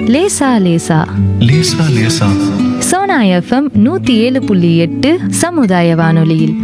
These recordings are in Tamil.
லேசா லேசா லேசா லேசா சோனா எஃப்எம் நூத்தி ஏழு புள்ளி எட்டு சமுதாய வானொலியில்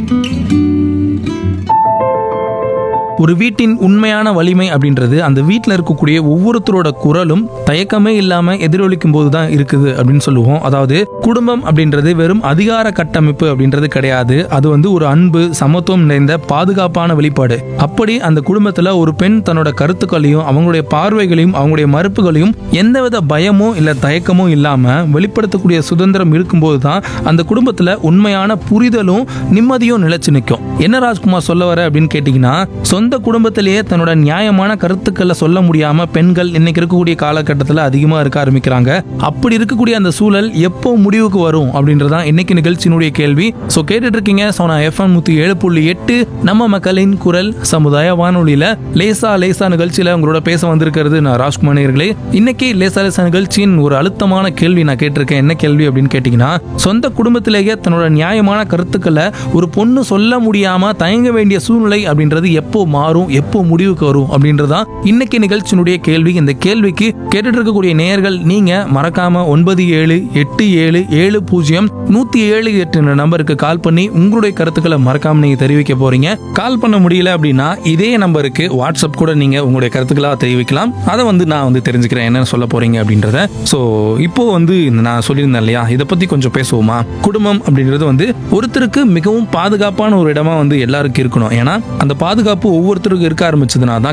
ஒரு வீட்டின் உண்மையான வலிமை அப்படின்றது அந்த வீட்டில் இருக்கக்கூடிய ஒவ்வொருத்தரோட குரலும் தயக்கமே இல்லாம எதிரொலிக்கும் போது தான் இருக்குது அப்படின்னு சொல்லுவோம் அதாவது குடும்பம் அப்படின்றது வெறும் அதிகார கட்டமைப்பு அப்படின்றது கிடையாது அது வந்து ஒரு அன்பு சமத்துவம் நிறைந்த பாதுகாப்பான வெளிப்பாடு அப்படி அந்த குடும்பத்துல ஒரு பெண் தன்னோட கருத்துக்களையும் அவங்களுடைய பார்வைகளையும் அவங்களுடைய மறுப்புகளையும் எந்தவித பயமோ இல்ல தயக்கமோ இல்லாம வெளிப்படுத்தக்கூடிய சுதந்திரம் இருக்கும்போது தான் அந்த குடும்பத்துல உண்மையான புரிதலும் நிம்மதியும் நிலைச்சு நிற்கும் என்ன ராஜ்குமார் சொல்ல வர அப்படின்னு கேட்டீங்கன்னா சொந்த குடும்பத்திலேயே தன்னோட நியாயமான கருத்துக்களை சொல்ல முடியாம பெண்கள் இன்னைக்கு இருக்கக்கூடிய காலகட்டத்தில் அதிகமா இருக்க ஆரம்பிக்கிறாங்க அப்படி இருக்கக்கூடிய அந்த சூழல் எப்போ முடிவுக்கு வரும் அப்படின்றதான் இன்னைக்கு நிகழ்ச்சியினுடைய கேள்வி ஸோ கேட்டுட்டு இருக்கீங்க சோனா எஃப்எம் நூத்தி ஏழு புள்ளி எட்டு நம்ம மக்களின் குரல் சமுதாய வானொலியில லேசா லேசா நிகழ்ச்சியில உங்களோட பேச வந்திருக்கிறது நான் ராஜ்குமார் நேயர்களே இன்னைக்கு லேசா லேசா நிகழ்ச்சியின் ஒரு அழுத்தமான கேள்வி நான் கேட்டிருக்கேன் என்ன கேள்வி அப்படின்னு கேட்டீங்கன்னா சொந்த குடும்பத்திலேயே தன்னோட நியாயமான கருத்துக்களை ஒரு பொண்ணு சொல்ல முடியாம தயங்க வேண்டிய சூழ்நிலை அப்படின்றது எப்போ மாறும் எப்போ முடிவுக்கு வரும் அப்படின்றதான் இன்னைக்கு நிகழ்ச்சியினுடைய கேள்வி இந்த கேள்விக்கு கேட்டுட்டு இருக்கக்கூடிய நேயர்கள் நீங்க மறக்காம ஒன்பது ஏழு எட்டு ஏழு ஏழு பூஜ்ஜியம் நூத்தி ஏழு எட்டு என்ற நம்பருக்கு கால் பண்ணி உங்களுடைய கருத்துக்களை மறக்காம நீங்க தெரிவிக்க போறீங்க கால் பண்ண முடியல அப்படின்னா இதே நம்பருக்கு வாட்ஸ்அப் கூட நீங்க உங்களுடைய கருத்துக்களா தெரிவிக்கலாம் அதை வந்து நான் வந்து தெரிஞ்சுக்கிறேன் என்ன சொல்ல போறீங்க அப்படின்றத ஸோ இப்போ வந்து இந்த நான் சொல்லியிருந்தேன் இல்லையா இதை பத்தி கொஞ்சம் பேசுவோமா குடும்பம் அப்படின்றது வந்து ஒருத்தருக்கு மிகவும் பாதுகாப்பான ஒரு இடமா வந்து எல்லாருக்கும் இருக்கணும் ஏன்னா அந்த பாதுகாப்பு ஒவ்வொருத்தருக்கும் இருக்க ஆரம்பிச்சதுனா தான்